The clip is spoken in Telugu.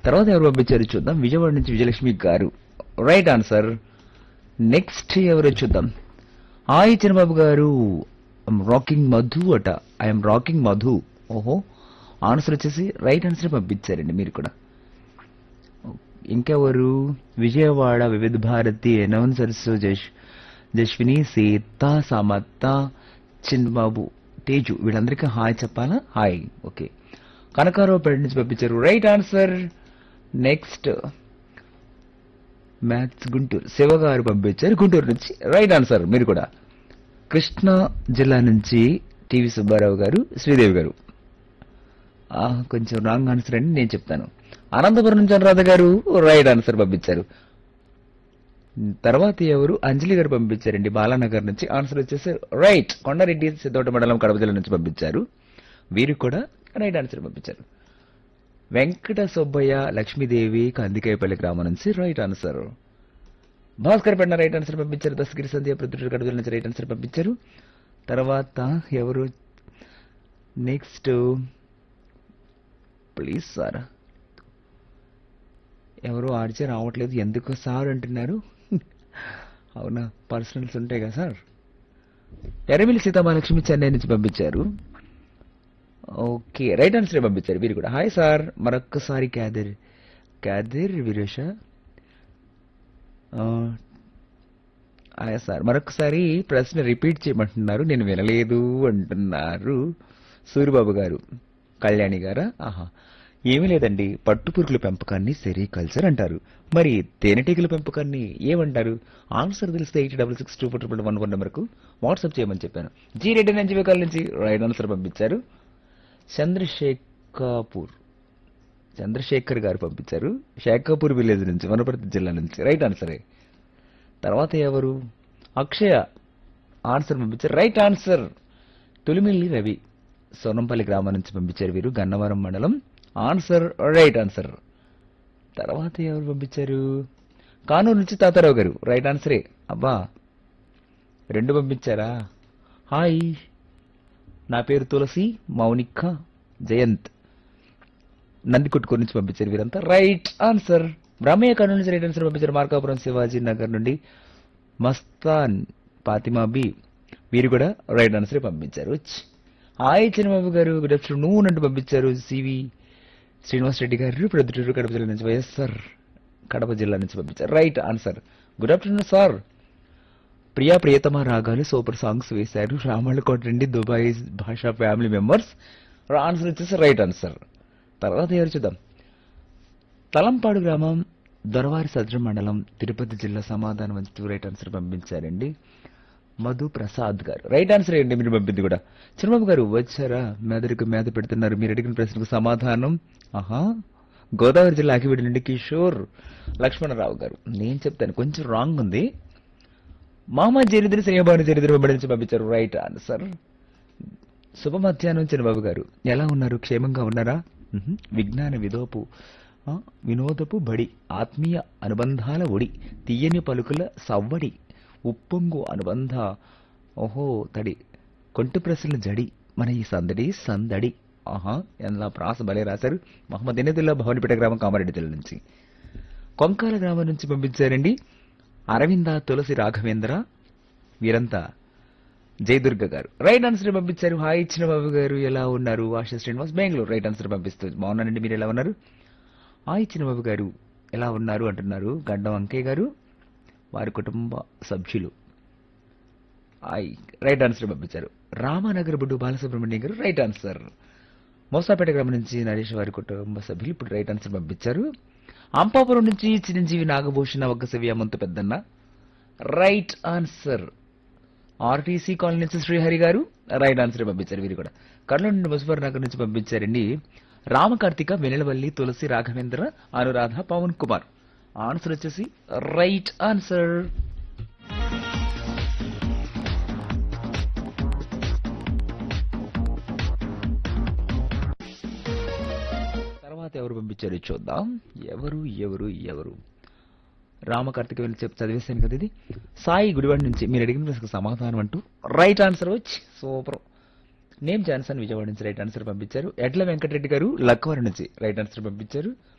తర్వాత ఎవరు పంపించారు చూద్దాం విజయవాడ నుంచి విజయలక్ష్మి గారు రైట్ ఆన్సర్ నెక్స్ట్ ఎవరు చూద్దాం హాయ్ చిన్నబాబు గారు రాకింగ్ మధు అట ఐఎమ్ రాకింగ్ మధు ఓహో ఆన్సర్ వచ్చేసి రైట్ ఆన్సర్ పంపించారండి మీరు కూడా ఇంకెవరు విజయవాడ వివిధ భారతి అనౌన్సర్స్ జష్ జశ్విని సీత సమత్త చిన్నబాబు తేజు వీళ్ళందరికీ హాయ్ చెప్పాలా హాయ్ ఓకే కనకారావు పేట నుంచి పంపించారు right answer next maths Guntur Shiva గారు పంపించారు గుంటూరు నుంచి రైట్ ఆన్సర్ మీరు కూడా కృష్ణా జిల్లా నుంచి టివి సుబ్బారావు గారు శ్రీదేవి గారు ఆ, కొంచెం రాంగ్ ఆన్సర్ అండి నేను చెప్తాను అనంతపురం నుంచి అనురాధ గారు రైట్ ఆన్సర్ పంపించారు తర్వాత ఎవరు అంజలి గారు పంపించారండి బాలానగర్ నుంచి ఆన్సర్ వచ్చేసి రైట్ కొండారెడ్డి సిద్ధోట మండలం కడప జిల్లా నుంచి పంపించారు వీరు కూడా రైట్ ఆన్సర్ పంపించారు వెంకట సుబ్బయ్య లక్ష్మీదేవి కందికాయపల్లి గ్రామం నుంచి రైట్ ఆన్సర్ భాస్కర్ పెన్న రైట్ ఆన్సర్ పంపించారు దశగిరి సంధ్య ప్రొద్దుటూరు కడప జిల్లా నుంచి రైట్ ఆన్సర్ పంపించారు తర్వాత ఎవరు నెక్స్ట్ ప్లీజ్ సార్ ఎవరు ఆడిచే రావట్లేదు ఎందుకు సార్ అంటున్నారు అవునా పర్సనల్స్ ఉంటాయి కదా సార్ ఎరమిలి సీతామహాలక్ష్మి చెన్నై నుంచి పంపించారు ఓకే రైట్ ఆన్సర్ పంపించారు వీరు కూడా హాయ్ సార్ మరొక్కసారి క్యాదర్ క్యాదర్ వీరేష హాయ్ సార్ మరొకసారి ప్రశ్న రిపీట్ చేయమంటున్నారు నేను వినలేదు అంటున్నారు సూరిబాబు గారు కళ్యాణి గారా ఆహా ఏమీ లేదండి పట్టుపురుగుల పెంపకాన్ని సెరికల్చర్ అంటారు మరి తేనెటీగల పెంపకాన్ని ఏమంటారు ఆన్సర్ తెలిస్తే eight double six two four triple one one నెంబర్కు వాట్సాప్ చేయమని చెప్పాను జీ రెడ్డి నంజివేకాల నుంచి రైట్ ఆన్సర్ పంపించారు చంద్రశేఖాపూర్ చంద్రశేఖర్ గారు పంపించారు శేఖాపూర్ విలేజ్ నుంచి వనపర్తి జిల్లా నుంచి రైట్ ఆన్సరే తర్వాత ఎవరు అక్షయ ఆన్సర్ పంపించారు రైట్ ఆన్సర్ తొలిమిల్లి రవి సోనంపల్లి గ్రామం నుంచి పంపించారు వీరు గన్నవరం మండలం ఆన్సర్ రైట్ ఆన్సర్ తర్వాత ఎవరు పంపించారు కానూరు నుంచి తాతారావు గారు రైట్ ఆన్సరే అబ్బా రెండు పంపించారా హాయ్ నా పేరు తులసి మౌనిక జయంత్ నందికొట్టుకూరు నుంచి పంపించారు వీరంతా రైట్ ఆన్సర్ బ్రహ్మయ్య కర్నూలు నుంచి రైట్ ఆన్సర్ పంపించారు మార్కాపురం శివాజీ నగర్ నుండి మస్తాన్ ఫాతిమా బి వీరు కూడా రైట్ ఆన్సర్ పంపించారు ఛ్. హాయ్ చిన్నబాబు గారు గుడ్ ఆఫ్టర్నూన్ అంటూ పంపించారు సివి శ్రీనివాస్ రెడ్డి గారు ప్రొద్దుటూరు కడప జిల్లా నుంచి వైఎస్ఆర్ కడప జిల్లా నుంచి పంపించారు right answer good afternoon sir Priya ప్రియతమ రాగాలు సూపర్ సాంగ్స్ వేశారు రామళ్ళకోట నుండి Dubai Basha family members answer వచ్చేసి రైట్ ఆన్సర్ తర్వాత ఎవరు చూద్దాం తలంపాడు గ్రామం దొరవారి సద్రం మండలం తిరుపతి జిల్లా సమాధానం అంటూ రైట్ ఆన్సర్ పంపించారండి మధు ప్రసాద్ గారు రైట్ ఆన్సర్ ఏంటి మీరు పంపింది కూడా చంద్రబాబు గారు వచ్చారా మెదడుకు మేత పెడుతున్నారు మీరు అడిగిన ప్రశ్నకు సమాధానం ఆహా గోదావరి జిల్లా అకివిడి నుండి కిషోర్ లక్ష్మణరావు గారు నేను చెప్తాను కొంచెం రాంగ్ ఉంది మామ జరిద్ర శ్రీభాను జరిద్ర వెంబడి నుంచి పంపించారు రైట్ ఆన్సర్ శుభ మధ్యాహ్నం చిన్నబాబు గారు ఎలా ఉన్నారు క్షేమంగా ఉన్నారా మ్హూ. విజ్ఞాన విదోపు ఆ, వినోదపు బడి ఆత్మీయ అనుబంధాల ఒడి తీయని పలుకుల సవ్వడి ఉప్పొంగు అనుబంధ ఓహో తడి కొంటి ప్రశ్నల జడి మన ఈ సందడి సందడి ఆహా ఎలా ప్రాస భలే రాశారు మహమ్మద్ ఎన్నెదుల్లా భవనిపేట గ్రామం కామారెడ్డి జిల్లా నుంచి కొంకాల గ్రామం నుంచి పంపించారండి అరవింద తులసి రాఘవేంద్ర వీరంతా జయదుర్గ గారు రైట్ ఆన్సర్ పంపించారు హాయ్ ఇచ్చిన బాబు గారు ఎలా ఉన్నారు ఆశా శ్రీనివాస్ బెంగళూరు రైట్ ఆన్సర్ పంపిస్తూ బాగున్నానండి మీరు ఎలా ఉన్నారు హాయ్ ఇచ్చిన బాబు గారు ఎలా ఉన్నారు అంటున్నారు గడ్డం అంకయ్య గారు వారి కుటుంబ సభ్యులు హాయ్ రైట్ ఆన్సర్ పంపించారు రామానగర్ బుడ్డు బాలసుబ్రహ్మణ్యం గారు రైట్ ఆన్సర్ మోసాపేట గ్రామం నుంచి నరేష్ వారి కుటుంబ సభ్యులు ఇప్పుడు రైట్ ఆన్సర్ పంపించారు అంపాపురం నుంచి చిరంజీవి నాగభూషణ ఒక్క శవ్య మంతు Peddanna right answer RTC colony నుంచి శ్రీహరి గారు రైట్ ఆన్సర్ పంపించారు వీరు కూడా కర్నూలు నుండి ముజఫర్ నగర్ నుంచి పంపించారండి రామకార్తిక వెనలవల్లి తులసి రాఘవేంద్ర అనురాధ పవన్ కుమార్ ఆన్సర్ వచ్చేసి రైట్ ఆన్సర్ తర్వాత ఎవరు పంపించారు చూద్దాం ఎవరు ఎవరు ఎవరు రామకార్తిక వెళ్ళి చెప్పి చదివేశాను కదా ఇది సాయి గుడివాడి నుంచి మీరు అడిగిన ప్రశ్నకు సమాధానం అంటూ రైట్ ఆన్సర్ వచ్చి సూపర్ నేమ్ జాన్సన్ విజయవాడ నుంచి రైట్ ఆన్సర్ పంపించారు ఎడ్ల వెంకటరెడ్డి గారు లక్కవరం నుంచి రైట్ ఆన్సర్ పంపించారు